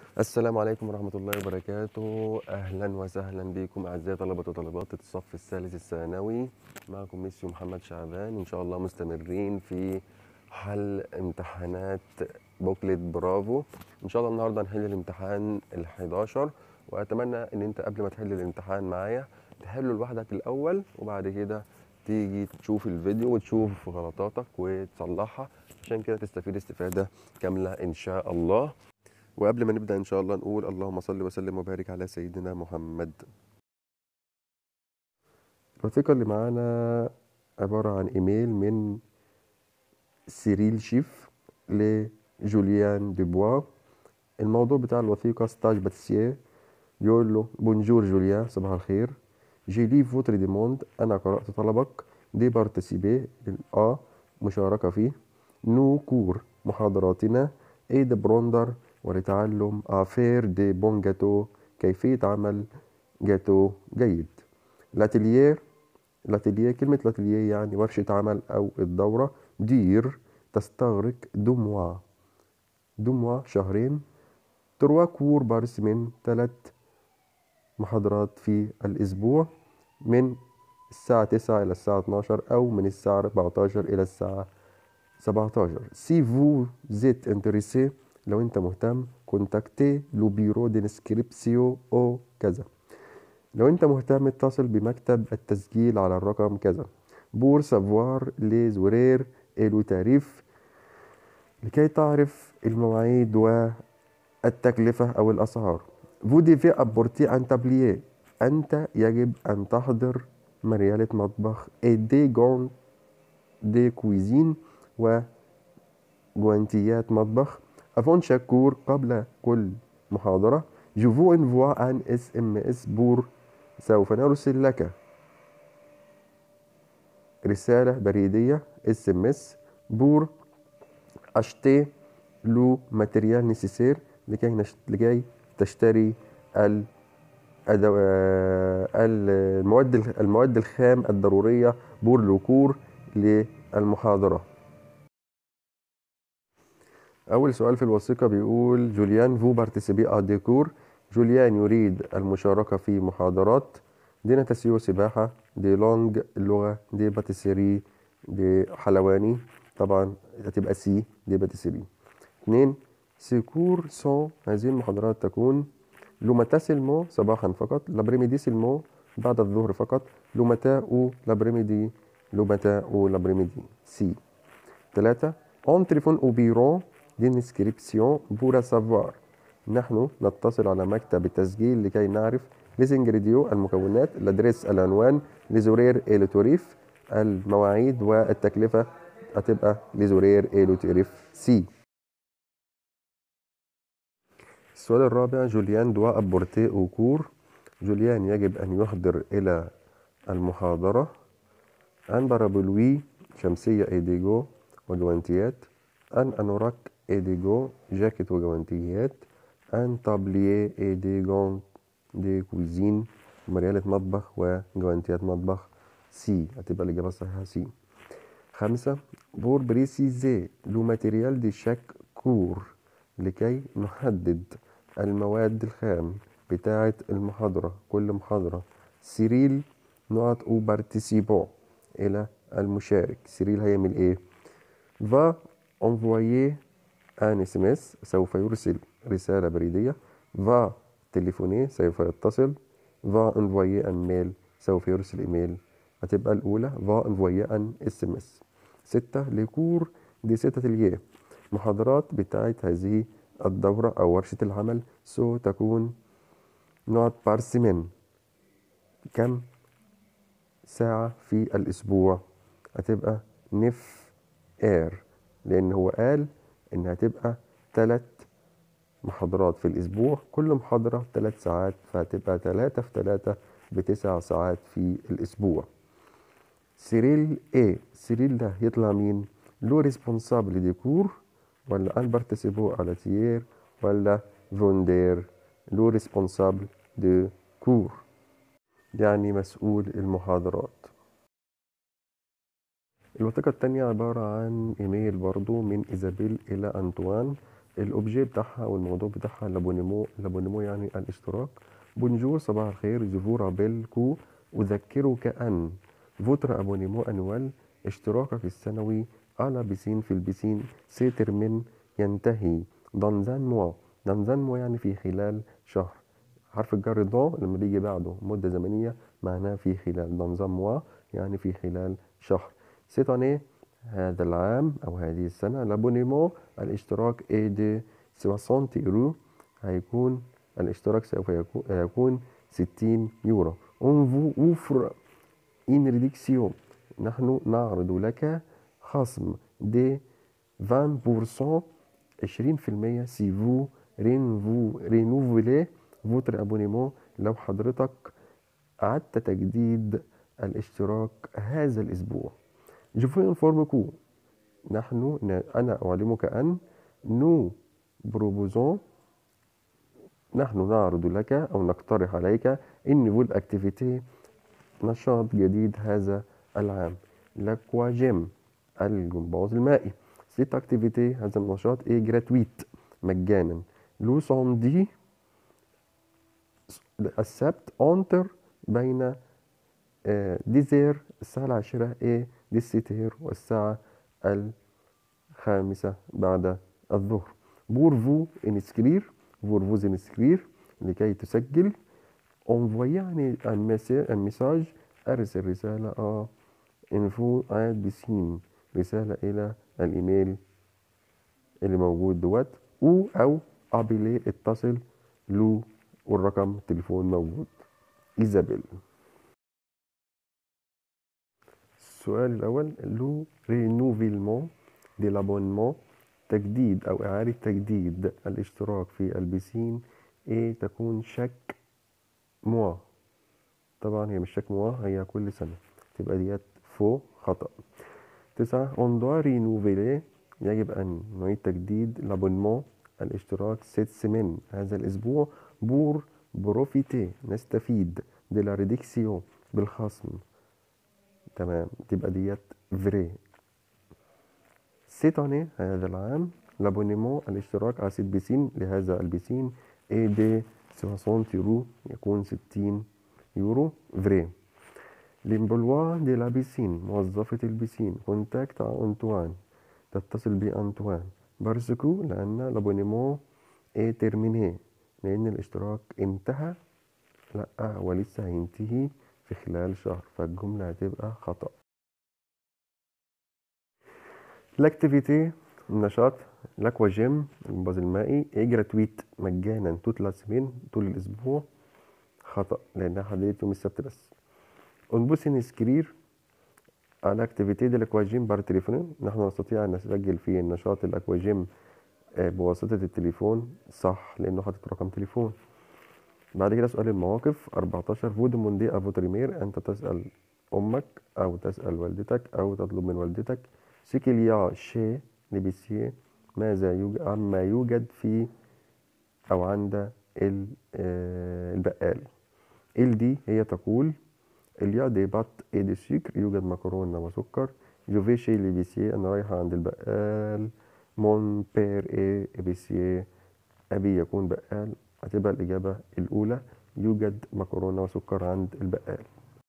السلام عليكم ورحمة الله وبركاته أهلا وسهلا بكم أعزائي طلبة وطالبات الصف الثالث الثانوي معكم ميسيو محمد شعبان إن شاء الله مستمرين في حل امتحانات بوكلت برافو إن شاء الله النهاردة هنحل الامتحان ال11 وأتمنى إن أنت قبل ما تحل الامتحان معايا تحله لوحدك الأول وبعد كده تيجي تشوف الفيديو وتشوف غلطاتك وتصلحها عشان كده تستفيد استفادة كاملة إن شاء الله وقبل ما نبدأ إن شاء الله نقول اللهم صل وسلم وبارك على سيدنا محمد الوثيقة اللي معانا عبارة عن إيميل من سيريل شيف لجوليان ديبوا الموضوع بتاع الوثيقة ستاج باتيسير بيقول له بونجور جوليان صباح الخير جي لي فوتر ديموند أنا قرأت طلبك دي بارتيسيبي الآ مشاركة فيه نو كور محاضراتنا اي دي بروندر ولتعلم افير دي بون جاتو كيفية عمل جاتو جيد لاتيليير لاتيليير كلمة لاتيليير يعني ورشة عمل أو الدورة دير تستغرق دو موا دو موا شهرين تروا كور بارس من ثلاث محاضرات في الأسبوع من الساعة 9 إلى الساعة 12 أو من الساعة 14 إلى الساعة 17 سي فو زيت انتريسي لو انت مهتم كونتاكتي لو بيرو دينسكريبسيو او كذا لو انت مهتم اتصل بمكتب التسجيل على الرقم كذا بور سافوار لي زورير الو تاريف لكي تعرف المواعيد والتكلفة أو الأسعار فو ديفي أبورتي أن تابليي أنت يجب أن تحضر مريالة مطبخ اي دي جون دي كويزين وجوانتيات مطبخ افون شاكور قبل كل محاضرة جوفو انفوا ان اس ام اس بور سوف نرسل لك رسالة بريدية اس ام اس بور اشتي لو ماتريال نيسيسير لكي نشت... لكي تشتري ال أدو... المواد المواد الخام الضرورية بور لوكور للمحاضرة أول سؤال في الوثيقة بيقول جوليان فو بارتيسيبي ا ديكور جوليان يريد المشاركة في محاضرات دي نتاسيو سباحة دي لونج اللغة دي باتيسيري دي حلواني طبعا هتبقى سي دي باتيسيري اتنين سيكور سون هذه المحاضرات تكون لومتا سيلمو صباحا فقط لابريميدي سيلمو بعد الظهر فقط لومتا او لابريميدي لومتا او لابريميدي سي ثلاثة اون تليفون او بيرو دينسكريبسيون بورا سافوار نحن نتصل على مكتب التسجيل لكي نعرف ليزنجريديو المكونات الادريس العنوان لزورير إيلوتوريف المواعيد والتكلفة هتبقى لزورير إيلوتوريف سي السؤال الرابع جوليان دوا أبورتي أوكور جوليان يجب أن يحضر إلى المحاضرة أن بارابلوي شمسية إيديجو وجوانتيات أن أنوراك إيديجو جاكيت وجوانتيات أن تابليي إيديجون دي كويزين مريالة مطبخ وجوانتيات مطبخ سي هتبقى الإجابة الصحيحة سي خمسة بور بريسيزي لو ماتيريال دي شاك كور لكي نحدد المواد الخام بتاعة المحاضرة كل محاضرة سيريل نقط او بارتيسيبون إلى المشارك سيريل هيعمل إيه؟ va envoyer un SMS سوف يرسل رسالة بريدية va تليفوني سوف يتصل va envoyer un mail سوف يرسل إيميل هتبقى الأولى va envoyer un SMS ستة لكور دي ستة اليه محاضرات بتاعت هذه الدورة أو ورشة العمل سو تكون نوت بارسيمين كم ساعة في الأسبوع هتبقى نف اير لان هو قال ان هتبقى ثلاث محاضرات في الاسبوع كل محاضرة ثلاث ساعات فهتبقى ثلاثة في ثلاثة بتسع ساعات في الاسبوع سيريل ايه سيريل ده يطلع مين لو ريسبونسابل دي كور ولا ان بارتيسيبو على تيير ولا فوندير لو ريسبونسابل دي كور يعني مسؤول المحاضرات الوثيقة التانية عبارة عن إيميل برضو من إيزابيل إلى أنطوان الاوبجي بتاعها او الموضوع بتاعها لابونيمو لابونيمو يعني الاشتراك بونجور صباح الخير جو رابيل كو اذكرك ان فوتر ابونيمو انوال اشتراكك السنوي على بسين في البسين سيترمن ينتهي دانزان موا دانزان موا يعني في خلال شهر حرف الجر دون لما بيجي بعده مدة زمنية معناه في خلال دانزان موا يعني في خلال شهر سيتاني هذا العام أو هذه السنة لابونيمون الاشتراك اي دي 60 يورو هيكون الاشتراك سوف يكون, يكون 60 يورو on vous offre une réduction نحن نعرض لك خصم دي 20% 20% si vous renouvelez votre abonnement لو حضرتك أعدت تجديد الاشتراك هذا الأسبوع Je vous informe que نحن أنا أعلمك أن nous proposons نحن نعرض لك أو نقترح عليك إن فول أكتيفيتي نشاط جديد هذا العام لاكواجيم الجمباز المائي سيت أكتيفيتي هذا النشاط إيه جراتويت مجانا لو سوندي السبت أونتر بين ديزير الساعة العاشرة إيه ديسيتير والساعة الخامسة بعد الظهر بورفو انسكرير بورفوز انسكرير لكي تسجل envoyer يعني المساج أرسل رسالة آه info at بسين رسالة إلى الإيميل اللي موجود دوت و أو أبيلي اتصل لو والرقم التليفون موجود إيزابيل السؤال الأول لو رينوفيلمون دي لابونمون تجديد أو إعادة تجديد الاشتراك في البسين إيه تكون شك موا طبعا هي مش شك موا هي كل سنة تبقى ديت فو خطأ تسعة on doit renouveler يجب أن نعيد تجديد لابونمون الاشتراك ست سمين هذا الأسبوع بور بروفيتي نستفيد دي لا ريديكسيون بالخصم تمام تبقى ديت فري سيتوني هذا العام لابونيمون الاشتراك على سيت بيسين لهذا البيسين اي دي 60 يورو يكون 60 يورو فري ليمبلوا دي لا بيسين موظفة البيسين كونتاكت أنطوان تتصل بأنطوان بارسكو لأن لابونيمون اي تيرميني لأن الاشتراك انتهى لأ ولسه هينتهي في خلال شهر فالجملة هتبقى خطأ الاكتيفيتي النشاط لاكوا جيم الجمباز المائي ايه جراتويت مجانا توت لاسمين طول الاسبوع خطأ لانها حددت يوم السبت بس انبوسن نسكرير على اكتيفيتي دي الاكواجيم بار تليفون نحن نستطيع ان نسجل في النشاط الاكواجيم بواسطة التليفون صح لانه حاطط رقم تليفون بعد كده سؤال المواقف 14 فود موندي افوتريمير انت تسأل امك او تسأل والدتك او تطلب من والدتك سيكيليا شي لبيسيه ماذا يوجد عما يوجد في او عند البقال ال دي هي تقول اليا دي بات اي دي سكر يوجد مكرونة وسكر جوفي شي لبيسيه انا رايحة عند البقال مون بير اي بيسيه ابي يكون بقال هتبقى الإجابة الأولى يوجد مكرونة وسكر عند البقال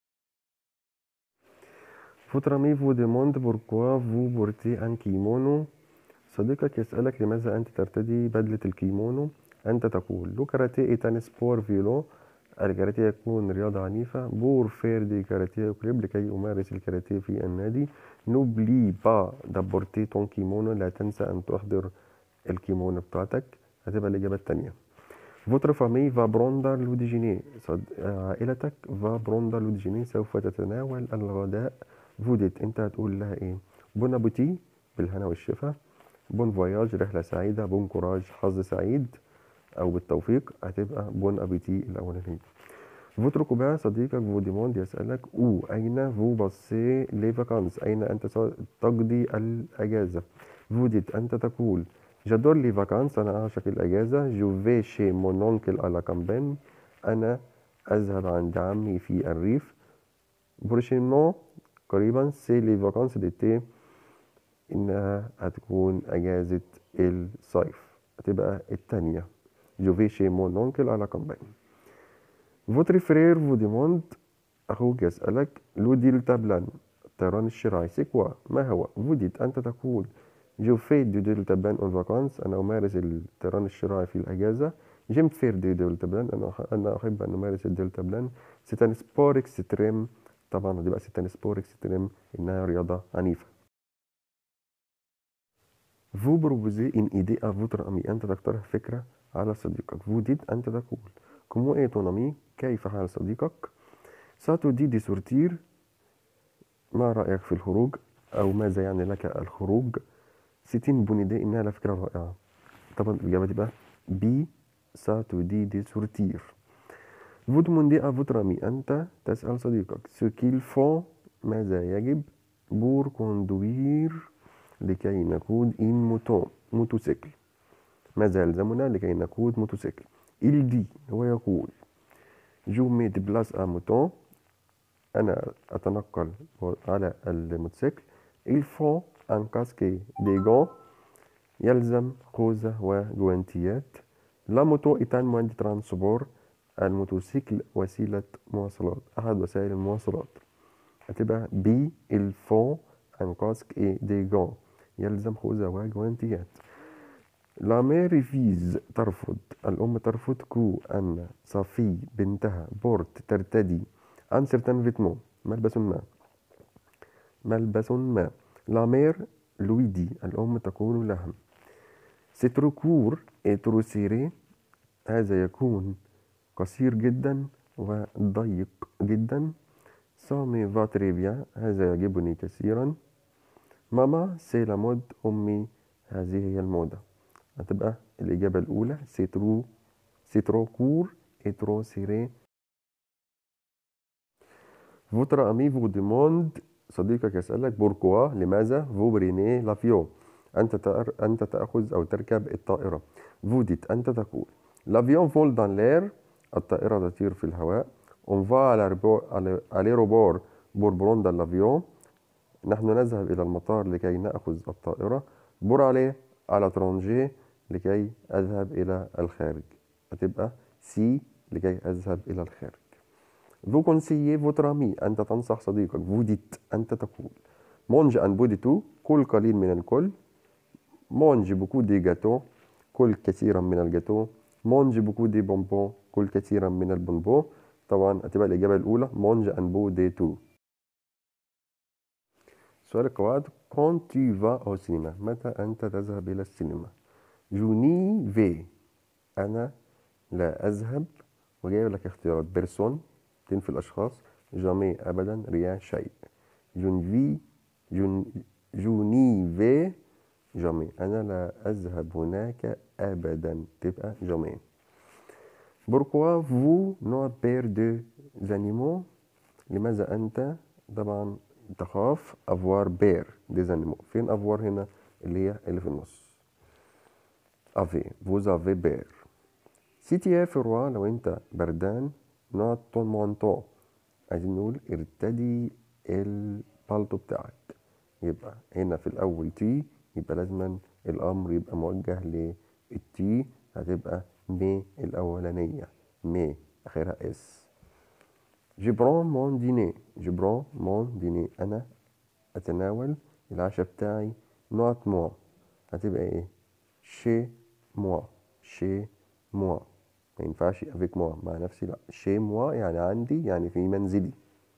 Votre ami vous demande pourquoi vous portez un kimono صديقك يسألك لماذا أنت ترتدي بدلة الكيمونو أنت تقول لو كاراتيه إيت ان سبور فيولو الكاراتيه يكون رياضة عنيفة بور فير دي كاراتيه كليب لكي أمارس الكاراتيه في النادي نوبلي با دابورتي تون كيمونو لا تنسى أن تحضر الكيمونو بتاعتك هتبقى الإجابة التانية Votre famille va prendre le déjeuner عائلتك va prendre le déjeuner سوف تتناول الغداء فودت انت هتقول لها ايه بون ابوتي بالهنا والشفا بون فواياج رحلة سعيدة بون كوراج حظ سعيد او بالتوفيق هتبقى بون ابيتي الاولانية فوتر كوبان صديقك فو ديموند يسألك او اين فو باسي لي فاكانس اين انت تقضي الاجازة فودت انت تقول جادور لي فاكانس انا اعشق الاجازة جو في شي مون اونكل على كامبين انا اذهب عند عمي في الريف بروشينمون قريبا سي لي فاكانس ديتي انها هتكون اجازة الصيف هتبقى التانية جو في شي مون اونكل على كامبين فوتري فرير فو ديموند أخوك يسألك لو ديل تابلان الطيران الشراعي سي كوا ما هو فوديت أنت تقول جو في دو ديل تابلان اون فاكانس أنا أمارس الطيران الشراعي في الأجازة جيم فير دي ديل تابلان أنا أنا أحب أن أمارس الديل تابلان سي ان سبور اكستريم طبعا هتبقى سي ان سبور اكستريم إنها رياضة عنيفة Vous proposez une idée à votre ami أنت تقترح فكرة على صديقك Vous dites أنت تقول Comment est ton ami كيف حال صديقك Ça te dit de sortir ما رأيك في الخروج أو ماذا يعني لك الخروج ستين بون idée إنها لفكرة رائعة طبعا الإجابة تبقى بي ça te dit de sortir Vous demandez à votre ami أنت تسأل صديقك ce qu'il faut ماذا يجب pour conduire لكي نقود إن موتو موتوسيكل ماذا يلزمنا لكي نقود موتوسيكل il dit هو يقول جو مي ديبلاس ا موتون أنا أتنقل على الموتوسيكل il faut un casque des gants يلزم خوذة وجوانتيات لا موتو إتان موان دي ترانسبور الموتوسيكل وسيلة مواصلات أحد وسائل المواصلات هتبقى بي il faut un casque et des gants يلزم خوذة وجوانتيات لا مير ريفيز ترفض الأم ترفض كو أن صفي بنتها بورت ترتدي أن سيرتان فيتمون ملبس ما ملبس ما لا مير لويدي الأم تقول لها ستروكور اتروسيري هذا يكون قصير جدا وضيق جدا سامي فاتريبيا هذا يعجبني كثيرا ماما سي لا مود أمي هذه هي الموضة هتبقى الإجابة الأولى سيترو سيترو كور اترو سيري فوتر أمي فو ديموند صديقك يسألك بوركوا لماذا فو بريني لافيو أنت تأر أنت تأخذ أو تركب الطائرة فوديت أنت تقول لافيون فول دان لير الطائرة تطير في الهواء on va à l'aéroport pour prendre l'avion نحن نذهب إلى المطار لكي نأخذ الطائرة بور عليه على ترونجي لكي أذهب إلى الخارج هتبقى سي لكي أذهب إلى الخارج vous conseillez votre ami أنت تنصح صديقك vous dites أنت تقول mange un bout de tout كل قليل من الكل mange beaucoup de gâteaux كل كثيرا من الجاتو mange beaucoup de bonbons كل كثيرا من البونبون طبعا هتبقى الإجابة الأولى mange un bout de tout سؤال القواعد quand tu vas au cinéma متى أنت تذهب إلى السينما جوني في أنا لا أذهب وجايب لك اختيارات بيرسون تنفي الأشخاص جامي أبدا ريا شيء جون في جون جوني في جامي أنا لا أذهب هناك أبدا تبقى جامي Pourquoi vous n'avez peur de animaux لماذا أنت طبعا تخاف avoir peur des animaux فين avoir هنا اللي هي اللي في النص افي vous avez peur سي تي اف روا لو انت بردان نوت طون مونتو عايزين نقول ارتدي البالتو بتاعك يبقى هنا في الاول تي يبقى لازما الامر يبقى موجه للتي هتبقى مي الاولانيه مي اخرها اس جبران مون ديني جبران مون ديني انا اتناول العشاء بتاعي نوت موا هتبقى ايه شي موا شي موا ما ينفعش افيك موا مع نفسي لا شي موا يعني عندي يعني في منزلي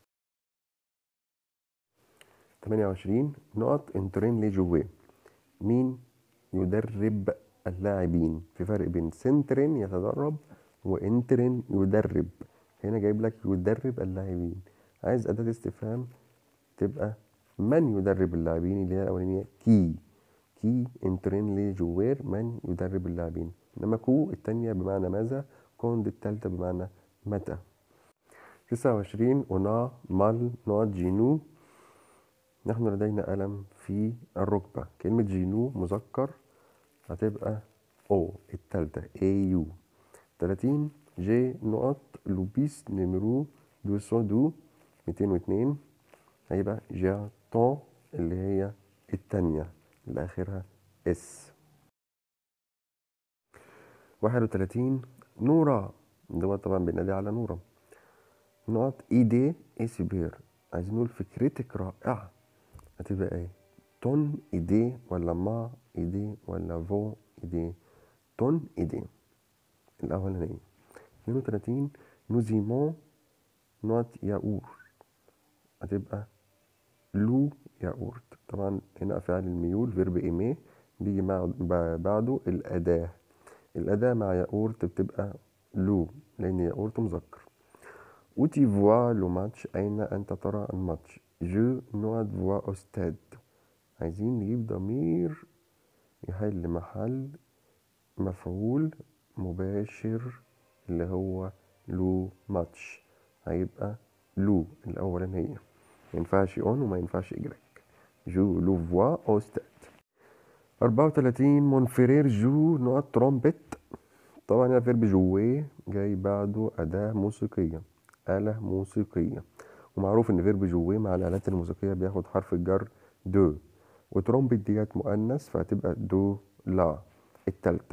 28 نقط انترين لي جواه مين يدرب اللاعبين في فرق بين سنترين يتدرب وانترين يدرب هنا جايب لك يدرب اللاعبين عايز أداة استفهام تبقى من يدرب اللاعبين اللي هي الأولانية كي كي انترين لي جوير من يدرب اللاعبين إنما كو التانية بمعنى ماذا كوند التالتة بمعنى متى 29 أنا مال نوت جينو نحن لدينا ألم في الركبة كلمة جينو مذكر هتبقى او التالتة اي يو 30 جي نقط لوبيس نمرو 202 202 هيبقى جاتون اللي هي التانية اللي آخرها اس واحد وتلاتين نورا دوت طبعا بينادي على نورا نقط ايدي اي سوبر عايزين نقول فكرتك رائعة هتبقى ايه تون ايدي ولا ما ايدي ولا فو ايدي تون ايدي الأولانية اتنين وتلاتين نوزيمون نوت ياور هتبقى لو ياورت طبعا هنا فعل الميول فيرب ايمي بيجي مع ب- بعده الأداة الأداة مع ياورت بتبقى لو لأن ياورت مذكر وتي فوا لو ماتش أين أنت ترى الماتش جو نوت فوا أو ستاد عايزين نجيب ضمير يحل محل مفعول مباشر اللي هو لو ماتش هيبقى لو الأولانية ما ينفعش اون وما ينفعش اجريك جو لو فوا او ستاد أربعة وتلاتين مونفرير جو نقط ترومبت طبعا هنا فيرب جويه جاي بعده أداة موسيقية آلة موسيقية ومعروف إن فيرب جويه مع الآلات الموسيقية بياخد حرف الجر دو وترومبت ديت مؤنث فهتبقى دو لا التالتة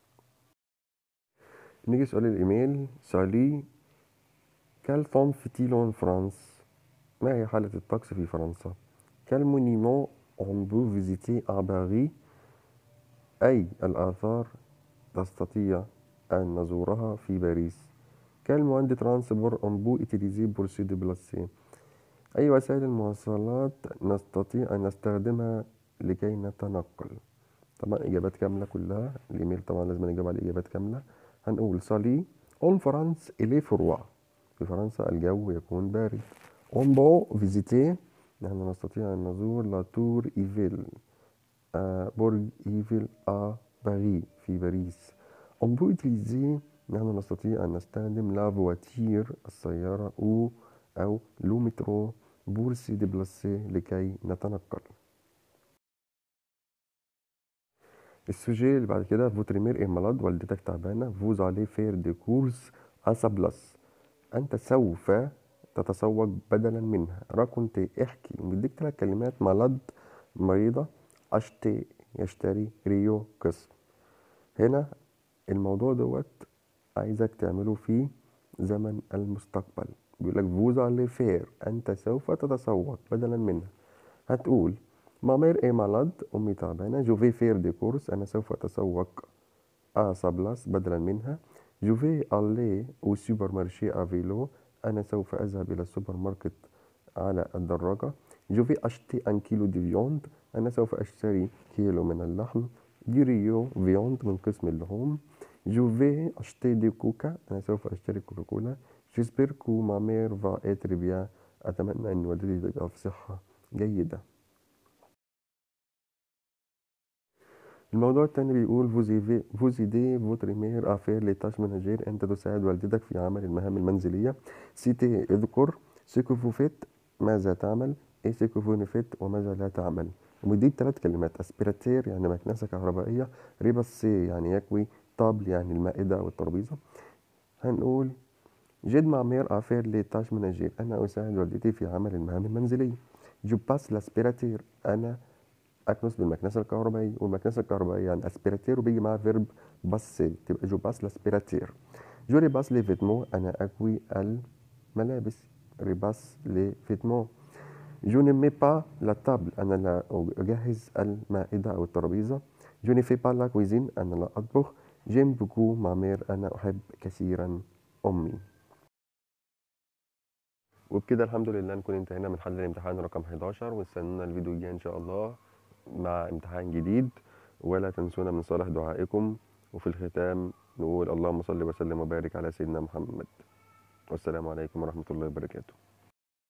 نيجي سؤال الإيميل سالي كال فون فتيل en فرانس ما هي حالة الطقس في فرنسا quel monument on peut visiter à Paris أي الآثار تستطيع أن نزورها في باريس quel moyen de transport on peut utiliser pour se déplacer أي وسائل المواصلات نستطيع أن نستخدمها لكي نتنقل طبعا إجابات كاملة كلها الإيميل طبعا لازم نجاوب على الإجابات كاملة هنقول صالي اون فرانس إلي فروا في فرنسا الجو يكون بارد اون بو فيزيتي نحن نستطيع أن نزور لا تور إيفيل آه برج إيفيل آ باريس في باريس اون بو utiliser نحن نستطيع أن نستخدم لا فواتير السيارة أو أو لو مترو بور سي ديبلاسي لكي نتنقل السوجي اللي بعد كده فوتريمير ايه مالاد والدتك تعبانة فوز عليه فير دي كورس اسا بلس انت سوف تتسوق بدلا منها راكنت احكي ومديك ثلاث كلمات مالاد مريضة اشتي يشتري ريو قسم هنا الموضوع دوت عايزك تعمله في زمن المستقبل بيقول لك فوز عليه فير انت سوف تتسوق بدلا منها هتقول ما مير اي مالاد امي تعبانه جو في فير دي كورس انا سوف اتسوق ا سابلاس بدلا منها جو في الي او سوبر مارشي ا فيلو انا سوف اذهب الى السوبر ماركت على الدراجه جو في اشتي ان كيلو دي فيوند انا سوف اشتري كيلو من اللحم دي ريو فيوند من قسم اللحوم جو في اشتي دي كوكا انا سوف اشتري كوكاكولا جيسبر كو ما مير فا اتر بيان اتمنى ان والدتي تبقى في صحه جيده الموضوع التاني بيقول فوزي فوزي دي فوتر مير افير لتاش مناجير انت تساعد والدتك في عمل المهام المنزليه سيتي اذكر سيكو فوفيت ماذا تعمل ايه سيكو فونيفيت وماذا لا تعمل ومديك ثلاث كلمات اسبيراتير يعني مكنسه كهربائيه ريباسي يعني يكوي طابل يعني المائده او الترابيزه هنقول جد مع مير افير لتاش مناجير انا اساعد والدتي في عمل المهام المنزليه جو باس لاسبيراتير انا اكنس بالمكنسه الكهربائيه والمكنسه الكهربائيه يعني اسبيراتير وبيجي معاها فيرب باسي تبقى جو باس لاسبيراتير جو ريباس لي فيتمو انا اكوي الملابس ريباس لي فيتمو جو نمي با لا تابل انا لا اجهز المائده او الترابيزه جو ني في با لا كويزين انا لا اطبخ جيم بوكو مع مير انا احب كثيرا امي وبكده الحمد لله نكون انتهينا من حل الامتحان رقم 11 واستنونا الفيديو الجاي ان شاء الله مع امتحان جديد ولا تنسونا من صالح دعائكم وفي الختام نقول اللهم صل وسلم وبارك على سيدنا محمد والسلام عليكم ورحمة الله وبركاته